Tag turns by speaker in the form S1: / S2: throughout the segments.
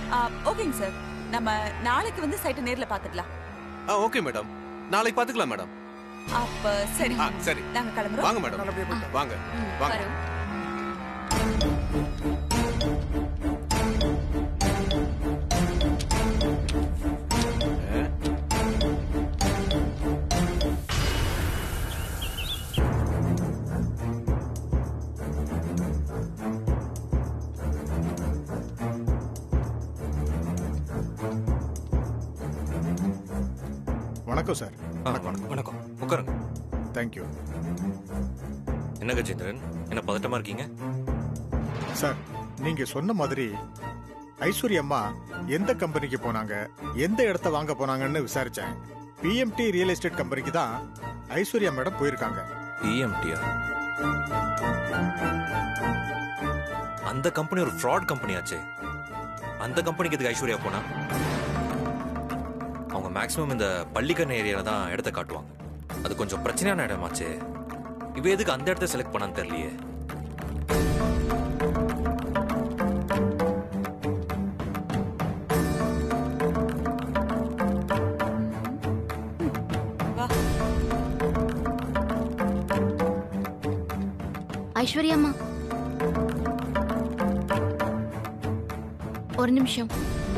S1: ஆ, ஓகேங்க சார் நம்ம நாளைக்கு வந்து சைட்டை நேர்ல பாத்துக்கலாம்
S2: ஆ ஓகே மேடம் நாளைக்கு பாத்துக்கலாம் மேடம்
S1: அப்ப சரி
S2: ஆ சரி
S1: நாங்க கிளம்புறோம்
S2: வாங்க மேடம்
S3: நல்லபடியா போயிட்டு
S2: வாங்க
S1: ம்,
S2: வாங்க
S1: வரோம்.
S3: வணக்கம் சார்
S4: ஆ வணக்கம் வணக்கம் உட்காருங்க
S3: தேங்க்யூ
S4: என்ன கஜேந்திரன் என்ன பதட்டமா இருக்கீங்க
S3: சார் நீங்க சொன்ன மாதிரி ஐஸ்வர்யா அம்மா எந்த கம்பெனிக்கு போனாங்க எந்த இடத்த வாங்க போனாங்கன்னு விசாரிச்சேன் பிஎம்டி ரியல் எஸ்டேட் கம்பெனிக்கு தான் ஐஸ்வர்யா மேடம் போயிருக்காங்க
S4: இஎம்டியா அந்த கம்பெனி ஒரு ஃப்ராட் கம்பெனி ஆச்சே அந்த கம்பெனிக்கு எதுக்கு ஐஸ்வர்யா போனா அவங்க மேக்ஸிமம் இந்த பள்ளிக்கரணை ஏரியால தான் இடத்த காட்டுவாங்க அது கொஞ்சம் பிரச்சனையான இடமாச்சே இவ எதுக்கு அந்த இடத்த செலக்ட் பண்ணான்னு தெரியலையே
S1: வா
S5: ஐஸ்வர்யாம்மா ஒரு நிமிஷம்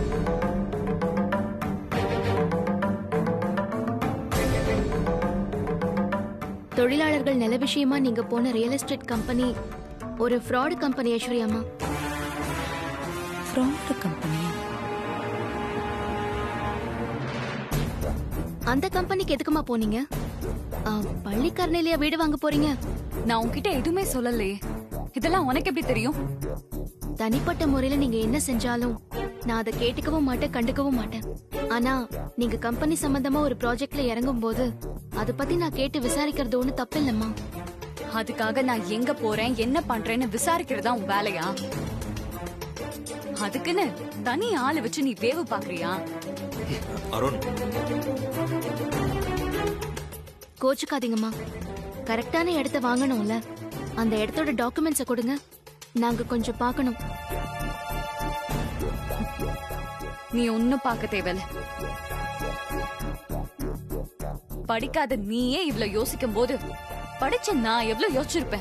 S5: தொழிலாளர்கள் நல விஷயமா நீங்க போன ரியல் எஸ்டேட் கம்பெனி ஒரு ஃப்ராட் கம்பெனி ஐஸ்வர்யாம்மா
S1: ஃப்ராண்ட் கம்பெனி
S5: அந்த கம்பெனிக்கு எதுக்குமா போனீங்க ஆ, பள்ளிக்கரணையிலயா வீடு வாங்க போறீங்க
S6: நான் உன்கிட்ட எதுவுமே சொல்லலையே இதெல்லாம் உனக்கு எப்படி தெரியும்
S5: தனிப்பட்ட முறையில நீங்க என்ன செஞ்சாலும் நான் அதை கேட்டுக்கவும் மாட்டேன் கண்டுக்கவும் மாட்டேன் ஆனா நீங்க கம்பெனி சம்பந்தமா ஒரு ப்ராஜெக்ட்ல இறங்கும் போது அதை பத்தி நான் கேட்டு விசாரிக்கிறது ஒண்ணு தப்பு இல்லம்மா
S6: அதுக்காக நான் எங்க போறேன் என்ன பண்றேன்னு விசாரிக்கிறதா உன் வேலையா அதுக்குன்னு தனி ஆளு வச்சு நீ வேவு பாக்குறியா
S4: அருண்
S5: கோச்சுக்காதீங்கம்மா கரெக்டான இடத்த வாங்கணும்ல அந்த இடத்தோட டாக்குமெண்ட்ஸை கொடுங்க நாங்க கொஞ்சம் பார்க்கணும்
S6: நீ ஒன்னும் பார்க்க தேவையில்ல படிக்காத நீயே இவ்ளோ யோசிக்கும் போது படிச்ச நான் எவ்வளவு யோசிச்சிருப்பேன்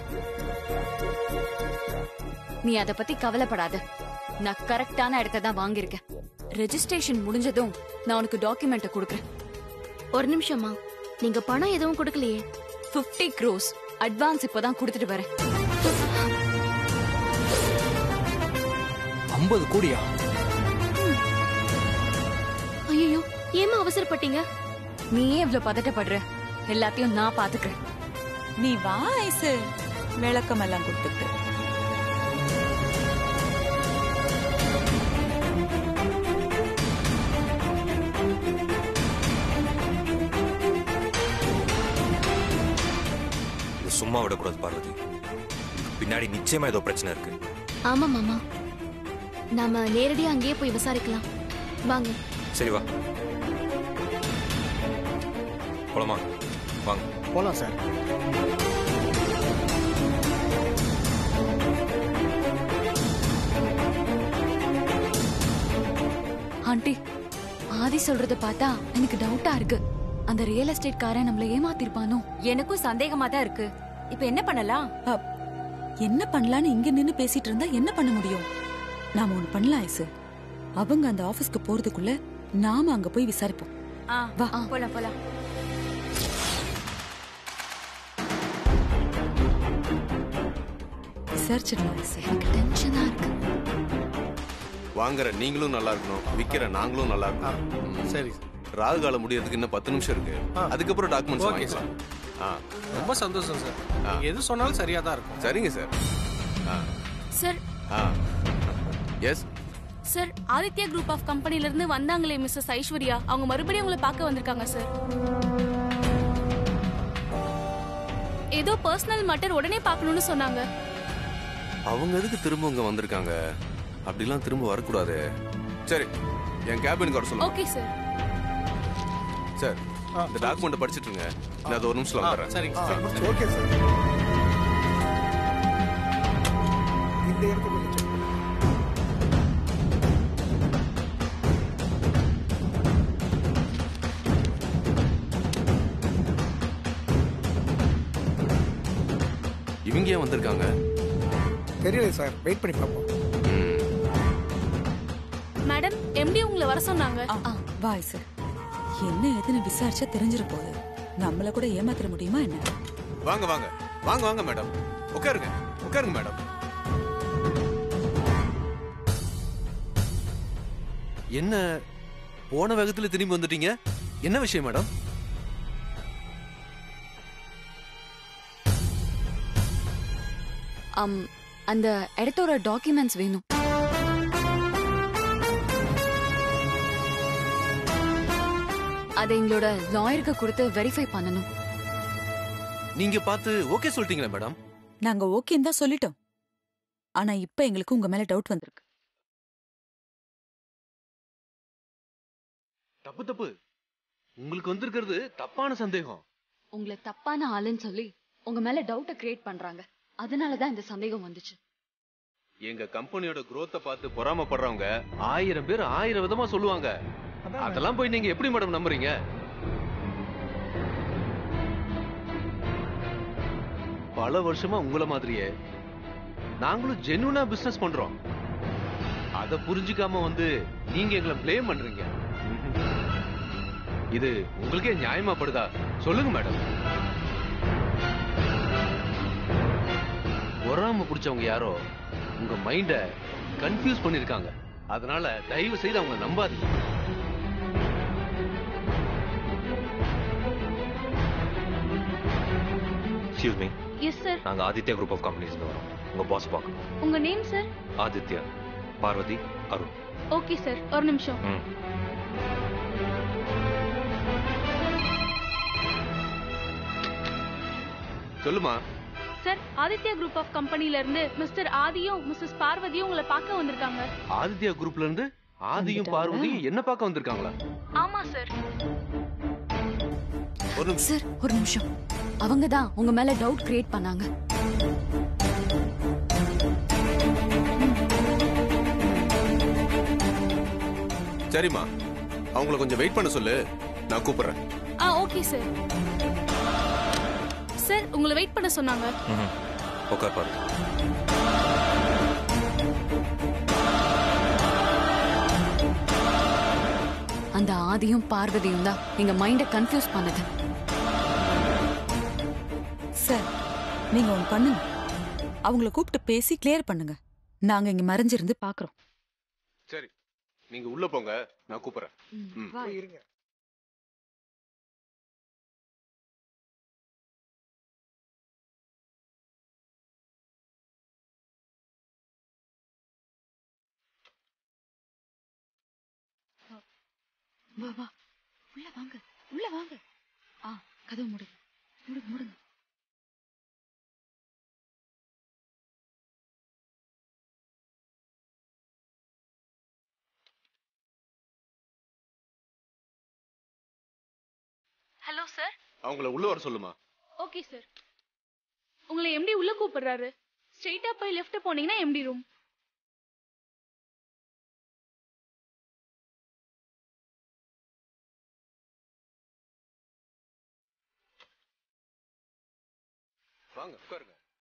S6: நீ அத பத்தி கவலைப்படாத நான் கரெக்டான இடத்த தான் வாங்கியிருக்கேன் ரெஜிஸ்ட்ரேஷன் முடிஞ்சதும் நான் உனக்கு டாக்குமெண்ட்டை கொடுக்குறேன்
S5: ஒரு நிமிஷம்மா நீங்க பணம் எதுவும் கொடுக்கலையே
S6: 50 க்ரோஸ் அட்வான்ஸ் இப்பதான் கொடுத்துட்டு வரேன்
S7: ஐம்பது கோடியா
S5: ஐயோ ஏமா அவசரப்பட்டீங்க
S6: நீயே இவ்ளோ பதட்டப்படுற எல்லாத்தையும் நான் பாத்துக்கிறேன்
S1: நீ வா ஐசு விளக்கம் எல்லாம் கொடுத்துட்டு
S4: இது சும்மா விடக்கூடாது பார்வதி பின்னாடி நிச்சயமா ஏதோ பிரச்சனை இருக்கு
S5: ஆமா மாமா நாம நேரடியா அங்கேயே போய் விசாரிக்கலாம் வாங்க
S4: சரி வா போலாமா வாங்க
S3: போலாம் சார்
S6: ஆண்டி ஆதி சொல்றத பார்த்தா எனக்கு டவுட்டா இருக்கு அந்த ரியல் எஸ்டேட் காரன் நம்மள ஏமாத்திருப்பானோ
S8: எனக்கும் சந்தேகமா தான் இருக்கு இப்ப என்ன பண்ணலாம்
S1: அப், என்ன பண்ணலான்னு இங்க நின்னு பேசிட்டு இருந்தா என்ன பண்ண முடியும் நாம ஒண்ணு பண்ணலாம் ஐசு அவங்க அந்த ஆபீஸ்க்கு போறதுக்குள்ள நாம அங்க போய் விசாரிப்போம்
S8: ஆ,
S1: வா.
S8: போலாம் போலாம்
S1: விசாரிச்சிடலாம் ஐசு
S5: எனக்கு டென்ஷனா இருக்கு
S2: வாங்குற நீங்களும் நல்லா இருக்கணும் விக்கிற நாங்களும் நல்லா இருக்கணும் ம்.
S9: சரி
S2: ராகு காலம் முடியறதுக்கு இன்னும் பத்து நிமிஷம் இருக்கு
S9: ஆ.
S2: அதுக்கப்புறம் டாக்குமெண்ட்ஸ்
S9: ஓகே
S2: வாங்கிக்கலாம் ஆ
S9: ரொம்ப சந்தோஷம் சார் நீங்க எது சொன்னாலும் சரியா தான் இருக்கும்
S2: சரிங்க சார் ஆ
S8: சார்
S2: ஆ yes
S8: sir Aditya group of கம்பெனில இருந்து வந்தாங்களே மிஸ்ஸஸ் ஐஸ்வர்யா அவங்க மறுபடியும் உங்களை பார்க்க வந்திருக்காங்க சார் ஏதோ பர்சனல் மேட்டர் உடனே பார்க்கணும்னு சொன்னாங்க
S2: அவங்க எதுக்கு திரும்ப இங்க வந்திருக்காங்க அப்படிலாம் திரும்ப வரக்கூடாது சரி என் கேபினுக்கு வர சொல்லுங்க
S8: ஓகே சார்
S2: சார் இந்த டாக்குமெண்ட் படிச்சிட்டு இருங்க நான் அது ஒரு நிமிஷம்
S9: ஆ,
S2: வந்துடுறேன்
S9: சரிங்க சார்
S3: ஓகே சார் இந்த இடத்த கொஞ்சம் check பண்ணுங்க.
S2: இங்க ஏன் வந்திருக்காங்க
S7: தெரியல சார் வெயிட் பண்ணி பார்ப்போம்
S2: ம்,
S8: மேடம் எம்டி உங்களை வர சொன்னாங்க
S1: ஆ, வா ஐசு என்ன ஏதுன்னு விசாரிச்சா தெரிஞ்சிட போகுது நம்மள கூட ஏமாத்திர முடியுமா என்ன
S2: வாங்க வாங்க வாங்க வாங்க மேடம் உட்காருங்க உட்காருங்க மேடம் என்ன போன வேகத்துல திரும்பி வந்துட்டீங்க என்ன விஷயம் மேடம்
S6: அம், அந்த இடத்தோட டாக்குமெண்ட்ஸ் வேணும் அதை எங்களோட லாயருக்கு கொடுத்து வெரிஃபை பண்ணணும்
S2: நீங்க பார்த்து ஓகே சொல்லிட்டீங்களா மேடம்
S1: நாங்க ஓகேன்னு தான் சொல்லிட்டோம் ஆனா இப்ப எங்களுக்கு உங்க மேல டவுட் வந்திருக்கு
S2: தப்பு தப்பு உங்களுக்கு வந்திருக்கிறது தப்பான சந்தேகம்
S6: உங்களை தப்பான ஆளுன்னு சொல்லி உங்க மேல டவுட்டை கிரியேட் பண்றாங்க அதனாலதான் இந்த சந்தேகம் வந்துச்சு
S2: எங்க கம்பெனியோட growth-அ பார்த்து பொறாமப்படுறவங்க ஆயிரம் பேர் ஆயிரம் விதமா சொல்லுவாங்க அதெல்லாம் போய் நீங்க எப்படி மேடம் நம்புறீங்க பல வருஷமா உங்கள மாதிரியே நாங்களும் ஜென்யூனா பிசினஸ் பண்றோம் அத புரிஞ்சுக்காம வந்து நீங்க எங்களை ப்ளேம் பண்றீங்க இது உங்களுக்கே நியாயமா படுதா சொல்லுங்க மேடம் பொறாம பிடிச்சவங்க யாரோ உங்க மைண்ட கன்ஃபியூஸ் பண்ணிருக்காங்க அதனால தயவு செய்து அவங்க நம்பாதீங்க
S4: எக்ஸ்கியூஸ் மீ
S8: எஸ் சார்
S4: நாங்க ஆதித்யா குரூப் ஆஃப் கம்பெனிஸ் வரோம் உங்க பாஸ் பார்க்கணும்
S8: உங்க name sir
S4: Aditya Parvathi Arun
S8: okay sir ஒரு நிமிஷம்
S4: ம்
S2: சொல்லுமா
S8: சார் ஆதித்யா குரூப் ஆஃப் கம்பெனில இருந்து மிஸ்டர் ஆதியும் மிஸ்ஸஸ் பார்வதியும் உங்களை பார்க்க வந்திருக்காங்க
S2: ஆதித்யா குரூப்ல இருந்து ஆதியும் பார்வதியும் என்ன பார்க்க வந்திருக்காங்களா
S8: ஆமா சார்
S2: ஒரு நிமிஷம்
S6: சார் ஒரு நிமிஷம் அவங்க தான் உங்க மேல டவுட் கிரியேட் பண்ணாங்க
S2: சரிம்மா அவங்கள கொஞ்சம் வெயிட் பண்ண சொல்லு நான் கூப்பிடுறேன்
S8: ஆ ஓகே சார் சார் உங்களை வெயிட் பண்ண சொன்னாங்க
S4: ம் உட்கார் பாரு
S6: அந்த ஆதியும் பார்வதியும் தான் எங்க மைண்ட கன்ஃபியூஸ் பண்ணுது
S1: சார் நீங்க ஒன்னு பண்ணுங்க அவங்கள கூப்பிட்டு பேசி கிளியர் பண்ணுங்க நாங்க இங்க மறைஞ்சிருந்து பாக்குறோம்
S2: சரி நீங்க உள்ள போங்க நான் கூப்பிடுறேன் ம்.
S7: இருங்க
S6: வா வா உள்ள வாங்க உள்ள வாங்க ஆ கதவு மூடு மூடுங்க மூடுங்க
S8: ஹலோ சார்
S2: அவங்கள உள்ள வர சொல்லுமா
S8: ஓகே சார் உங்களை எம்டி உள்ள கூப்பிடுறாரு ஸ்ட்ரெயிட்டா போய் லெஃப்ட் போனீங்கன்னா எம்டி ரூம்
S2: வாங்க உட்காருங்க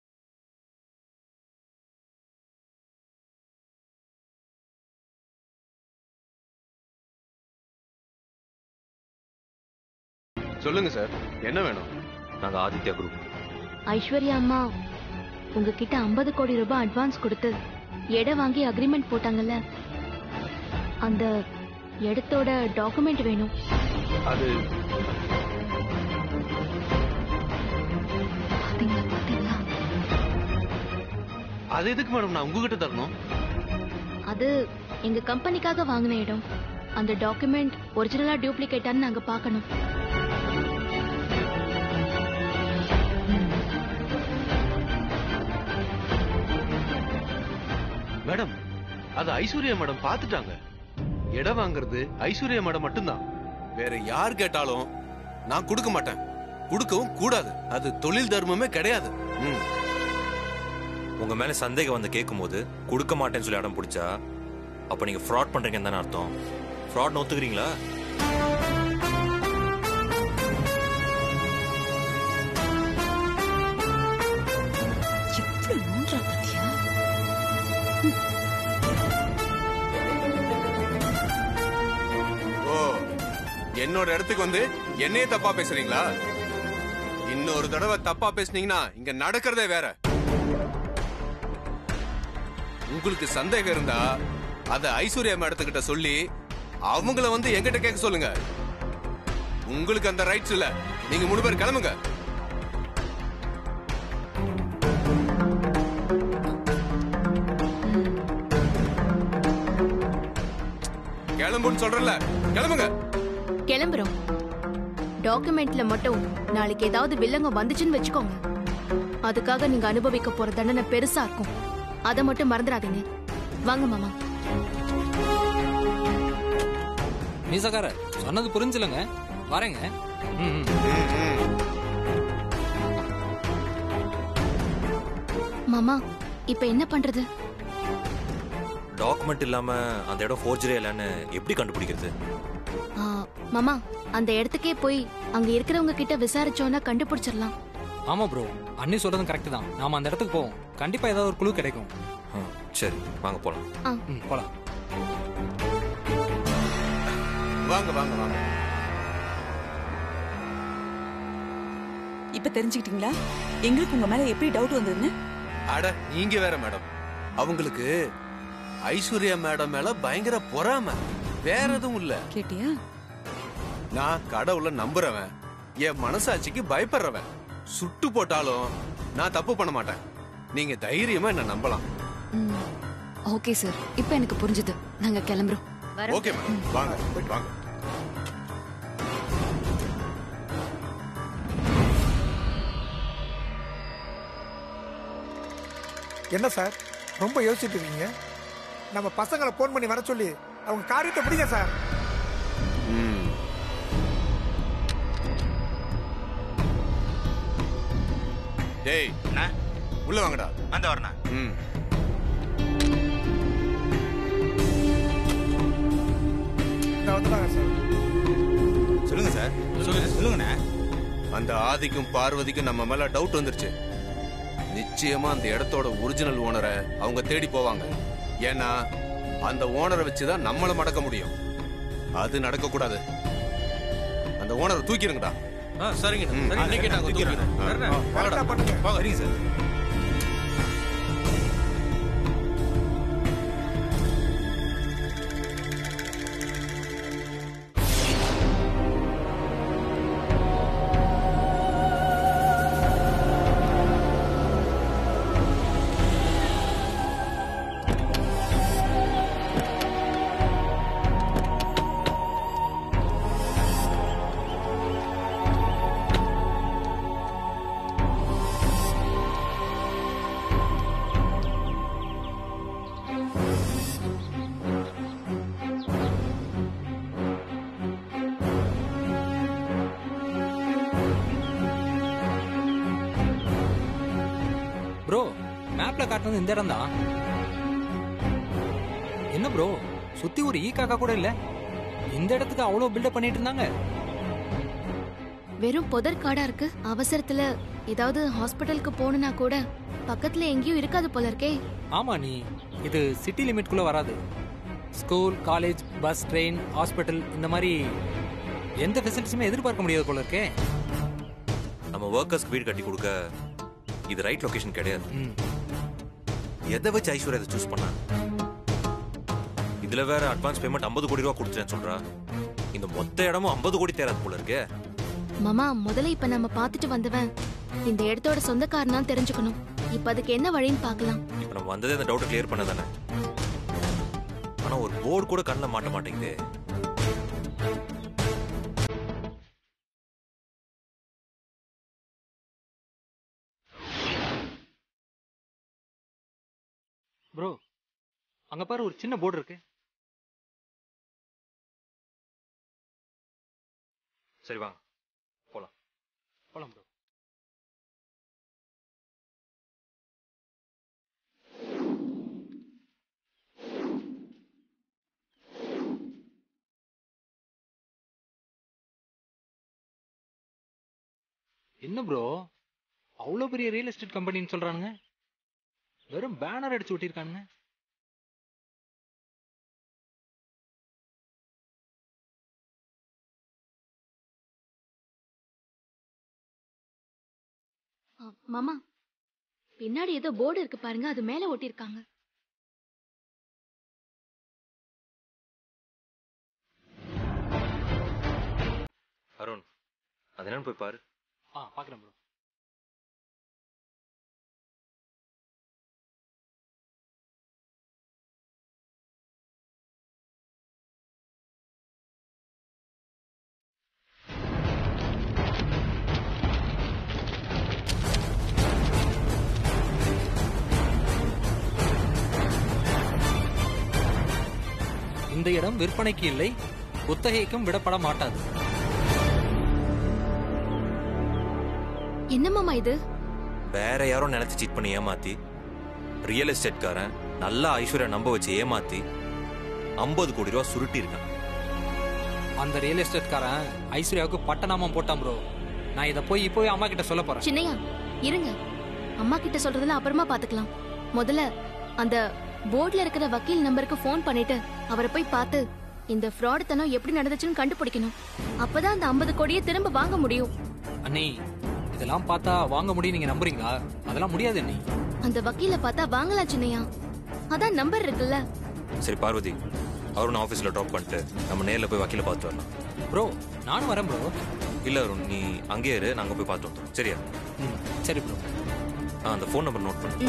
S2: சொல்லுங்க சார் என்ன வேணும்
S4: நாங்க ஆதித்யா குரூப்
S5: ஐஸ்வர்யா அம்மா உங்ககிட்ட ஐம்பது கோடி ரூபாய் அட்வான்ஸ் கொடுத்து இடம் வாங்கி அக்ரிமெண்ட் போட்டாங்கல்ல அந்த இடத்தோட டாக்குமெண்ட் வேணும்
S2: அது
S5: பாத்தீங்களா பாத்தீங்களா
S2: அது எதுக்கு மேடம் நான் உங்ககிட்ட தரணும்
S5: அது எங்க கம்பெனிக்காக வாங்கின இடம் அந்த டாக்குமெண்ட் ஒரிஜினலா டூப்ளிகேட்டான்னு நாங்க பார்க்கணும்
S2: மேடம் அது ஐஸ்வர்யா மேடம் பார்த்துட்டாங்க இடம் வாங்குறது ஐஸ்வர்யா மேடம் மட்டும்தான் வேற யார் கேட்டாலும் நான் கொடுக்க மாட்டேன் கொடுக்கவும் கூடாது அது தொழில் தர்மமே கிடையாது ம்.
S4: உங்க மேல சந்தேகம் வந்து கேட்கும்போது கொடுக்க மாட்டேன்னு சொல்லி இடம் பிடிச்சா அப்ப நீங்க ஃப்ராட் பண்றீங்கன்னு தானே அர்த்தம் ஃப்ராட் ஒத்துக்கிறீங்களா
S2: என்னோட இடத்துக்கு வந்து என்னையே தப்பா பேசுறீங்களா இன்னொரு தடவை தப்பா பேசுனீங்கன்னா இங்க நடக்கிறதே வேற உங்களுக்கு சந்தேகம் இருந்தா அத ஐஸ்வர்யா மேடத்துக்கிட்ட சொல்லி அவங்கள வந்து எங்கிட்ட கேட்க சொல்லுங்க உங்களுக்கு அந்த ரைட்ஸ் இல்ல நீங்க மூணு பேர் கிளம்புங்க கிளம்புன்னு சொல்றல கிளம்புங்க
S5: கிளம்புறோம் டாக்குமெண்ட்ல மட்டும் நாளைக்கு ஏதாவது வில்லங்க வந்துச்சுன்னு வச்சுக்கோங்க அதுக்காக நீங்க அனுபவிக்க போற தண்டனை பெருசா இருக்கும் அதை மட்டும் மறந்துடாதீங்க வாங்க மாமா
S10: மீசக்கார சொன்னது புரிஞ்சுலங்க வரேங்க ம், ம்.
S5: மாமா இப்ப என்ன பண்றது
S4: டாக்குமெண்ட் இல்லாம அந்த இடம் ஃபோர்ஜரி இல்லைன்னு எப்படி கண்டுபிடிக்கிறது
S5: ஆ, மாமா அந்த இடத்துக்கே போய் அங்க இருக்கிறவங்க கிட்ட விசாரிச்சோன்னா கண்டுபிடிச்சிடலாம்
S10: ஆமா ப்ரோ அண்ணி சொல்றதும் கரெக்ட் தான் நாம அந்த இடத்துக்கு போவோம் கண்டிப்பா ஏதாவது ஒரு குழு கிடைக்கும்
S4: ஆ, சரி வாங்க போலாம்
S10: ம் போலாம்
S2: வாங்க வாங்க வாங்க
S1: இப்ப தெரிஞ்சுக்கிட்டீங்களா எங்களுக்கு உங்க மேல எப்படி டவுட் வந்ததுன்னு
S2: அட நீங்க வேற மேடம் அவங்களுக்கு ஐஸ்வர்யா மேடம் மேல பயங்கர பொறாம வேற எதுவும் இல்ல
S1: கேட்டியா
S2: நான் கடவுள நம்புறவன் என் மனசாட்சிக்கு பயப்படுறவன் சுட்டு போட்டாலும் நான் தப்பு பண்ண மாட்டேன் நீங்க தைரியமா என்ன நம்பலாம்
S6: ஓகே சார் இப்போ எனக்கு புரிஞ்சுது நாங்க கிளம்புறோம்
S2: ஓகே மேடம் வாங்க வாங்க
S7: என்ன சார் ரொம்ப யோசிச்சுட்டு இருக்கீங்க நம்ம பசங்களை ஃபோன் பண்ணி வர சொல்லி அவங்க காரியத்தை பிடிங்க சார்
S2: ம். டேய் உள்ள வாங்கடா
S11: அந்த வரண்ணா
S2: ம்
S7: இந்த வந்துட்டாங்க சார்
S11: சொல்லுங்க சார் சொல்லுங்க சொல்லுங்கண்ணே
S2: அந்த ஆதிக்கும் பார்வதிக்கும் நம்ம மேல டவுட் வந்துருச்சு நிச்சயமா அந்த இடத்தோட ஒரிஜினல் ஓனரை அவங்க தேடி போவாங்க ஏன்னா அந்த ஓனரை வச்சுதான் நம்மள மடக்க முடியும் அது நடக்க கூடாது அந்த ஓனரை தூக்கிருங்கடா
S9: ஆ சரிங்க
S2: ம்.
S9: சரி, அன்னைக்கே நாங்க தூக்கிடுறோம் வரேண்ணே.
S7: கரெக்டா பண்ணுங்க
S11: சரிங்க சார்
S10: ப்ரோ மேப்ல காட்டுனது இந்த இடம் தான் என்ன ப்ரோ சுத்தி ஒரு ஈ காக்கா கூட இல்ல இந்த இடத்துக்கு அவ்வளவு பில்டப் பண்ணிட்டு இருந்தாங்க
S5: வெறும் புதர் காடா இருக்கு அவசரத்துல ஏதாவது ஹாஸ்பிட்டலுக்கு போகணும்னா கூட பக்கத்துல எங்கேயும் இருக்காது போல இருக்கே
S10: ஆமா நீ இது சிட்டி லிமிட்குள்ள வராது school college bus train hospital இந்த மாதிரி எந்த ஃபெசிலிட்டிஸுமே எதிர்பார்க்க முடியாது போல இருக்கே
S4: நம்ம ஒர்க்கர்ஸ்க்கு வீடு கட்டி கொடுக்க இது ரைட் லொகேஷன் கிடையாது
S10: ம்
S4: எதை வச்சு ஐஸ்வர்யா இதை சூஸ் பண்ணா இதுல வேற அட்வான்ஸ் பேமெண்ட் 50 கோடி ரூபா கொடுத்துட்டேன்னு சொல்றா இந்த மொத்த இடமும் 50 கோடி தேராது போல இருக்கே
S5: மாமா முதல்ல இப்ப நம்ம பார்த்துட்டு வந்தவன் இந்த இடத்தோட சொந்தக்காரனா தெரிஞ்சுக்கணும் இப்ப அதுக்கு என்ன வழின்னு பார்க்கலாம்
S4: இப்போ நம்ம வந்ததே அந்த டவுட்டை கிளியர் பண்ண தானே ஆனா ஒரு போர்டு கூட கண்ணில் மாட்ட மாட்டேங்குது
S10: ப்ரோ அங்க பாரு ஒரு சின்ன போர்டு இருக்கு
S4: சரி வாங்க போலாம்
S10: போலாம் ப்ரோ என்ன ப்ரோ அவ்வளோ பெரிய ரியல் எஸ்டேட் கம்பெனின்னு சொல்றானுங்க வெறும் பேனர் அடிச்சு ஒட்டியிருக்கானுங்க
S5: ஆ, மாமா பின்னாடி ஏதோ போர்டு இருக்கு பாருங்க அது மேல ஒட்டியிருக்காங்க
S4: அருண் அது என்னன்னு போய் பாரு
S10: ஆ பார்க்குறேன் ப்ரோ இந்த இடம் விற்பனைக்கு இல்லை குத்தகைக்கும் விடப்பட மாட்டாது
S5: என்ன மாமா இது
S4: வேற யாரோ நினைச்சு சீட் பண்ணி ஏமாத்தி ரியல் எஸ்டேட்காரன் நல்லா ஐஸ்வர்யா நம்ப வச்சு ஏமாத்தி ஐம்பது கோடி ரூபா சுருட்டி இருக்கான்
S10: அந்த ரியல் எஸ்டேட்காரன் ஐஸ்வர்யாவுக்கு பட்டநாமம் போட்டான் ப்ரோ நான் இதை போய் இப்போவே அம்மா கிட்ட சொல்ல போறேன்
S5: சின்னையா இருங்க அம்மா கிட்ட சொல்றதெல்லாம் அப்புறமா பாத்துக்கலாம் முதல்ல அந்த போர்டுல இருக்கிற வக்கீல் நம்பருக்கு ஃபோன் பண்ணிட்டு அவரை போய் பார்த்து இந்த ஃப்ராட் தனம் எப்படி நடந்துச்சுன்னு கண்டுபிடிக்கணும் அப்பதான் அந்த ஐம்பது கோடியை திரும்ப வாங்க முடியும்
S10: அண்ணி இதெல்லாம் பார்த்தா வாங்க முடியும் நீங்க நம்புறீங்களா அதெல்லாம் முடியாது அண்ணி
S5: அந்த வக்கீல பார்த்தா வாங்கலாம் சின்னையா அதான் நம்பர் இருக்குல்ல
S4: சரி பார்வதி அருண் ஆஃபீஸில் ட்ராப் பண்ணிட்டு நம்ம நேரில் போய் வக்கீல பார்த்து வரலாம்
S10: ப்ரோ நானும் வரேன் ப்ரோ
S4: இல்லை அருண் நீ அங்கேயே இரு நாங்கள் போய் பார்த்து வந்துடும் சரியா
S10: ம் சரி ப்ரோ
S4: ஆ அந்த ஃபோன் நம்பர் நோட் பண்ணு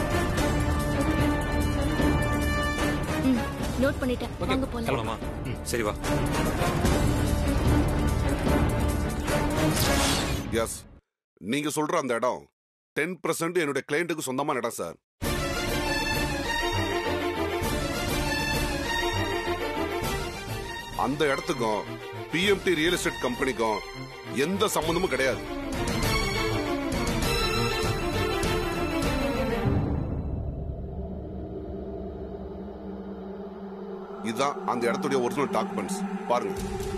S5: ம் நோட் பண்ணிட்டேன்
S4: ஓகே
S5: வாங்க போலாம்
S4: கிளம்பலாமா ம் சரி வா
S12: எஸ் நீங்க சொல்ற அந்த இடம் டென் பர்சன்ட் என்னுடைய கிளையண்ட்டுக்கு சொந்தமான இடம் சார் அந்த இடத்துக்கும் பிஎம்டி ரியல் எஸ்டேட் கம்பெனிக்கும் எந்த சம்பந்தமும் கிடையாது இதுதான் அந்த இடத்துடைய ஒரிஜினல் டாக்குமெண்ட்ஸ் பாருங்க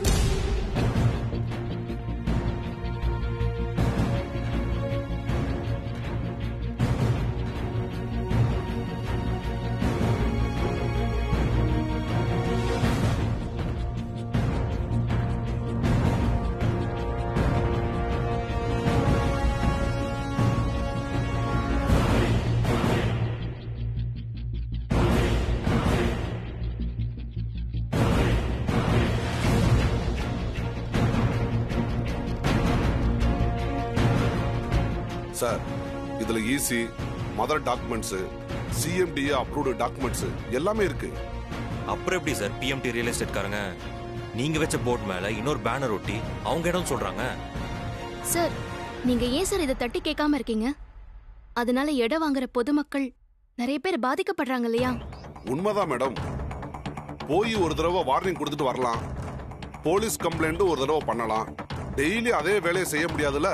S12: சார் இதுல EC mother documents CMDA approved documents எல்லாமே இருக்கு
S4: அப்புறம் எப்படி சார் பிஎம்டி ரியல் எஸ்டேட்காரங்க நீங்க வச்ச போர்ட் மேல இன்னொரு பேனர் ஒட்டி அவங்க இடம் சொல்றாங்க
S5: சார் நீங்க ஏன் சார் இதை தட்டி கேட்காம இருக்கீங்க அதனால இடம் வாங்குற பொதுமக்கள் நிறைய பேர் பாதிக்கப்படுறாங்க இல்லையா
S12: உண்மைதான் மேடம் போய் ஒரு தடவை வார்னிங் கொடுத்துட்டு வரலாம் போலீஸ் கம்ப்ளைண்ட் ஒரு தடவை பண்ணலாம் டெய்லி அதே வேலையை செய்ய முடியாதுல்ல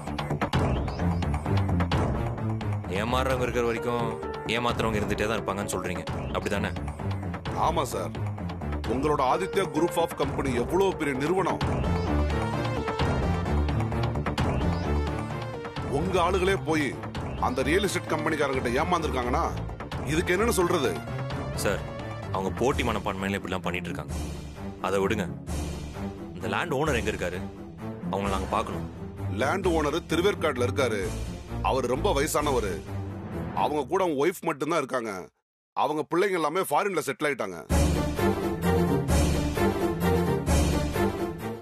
S4: ஏமாறுறவங்க இருக்கிற வரைக்கும் ஏமாத்துறவங்க இருந்துட்டே தான் இருப்பாங்கன்னு சொல்றீங்க அப்படிதானே
S12: ஆமா சார் உங்களோட ஆதித்யா குரூப் ஆஃப் கம்பெனி எவ்வளவு பெரிய நிறுவனம் உங்க ஆளுகளே போய் அந்த ரியல் எஸ்டேட் கம்பெனிக்காரங்கிட்ட ஏமாந்துருக்காங்கன்னா இதுக்கு என்னன்னு சொல்றது
S4: சார் அவங்க போட்டி மனப்பான்மையில இப்படிலாம் பண்ணிட்டு இருக்காங்க அதை விடுங்க இந்த லேண்ட் ஓனர் எங்க இருக்காரு அவங்கள நாங்க பார்க்கணும்
S12: லேண்ட் ஓனர் திருவேற்காடுல இருக்காரு அவர் ரொம்ப வயசானவர் அவங்க கூட அவங்க ஒய்ஃப் மட்டும்தான் இருக்காங்க அவங்க பிள்ளைங்க எல்லாமே ஃபாரின்ல செட்டில் ஆயிட்டாங்க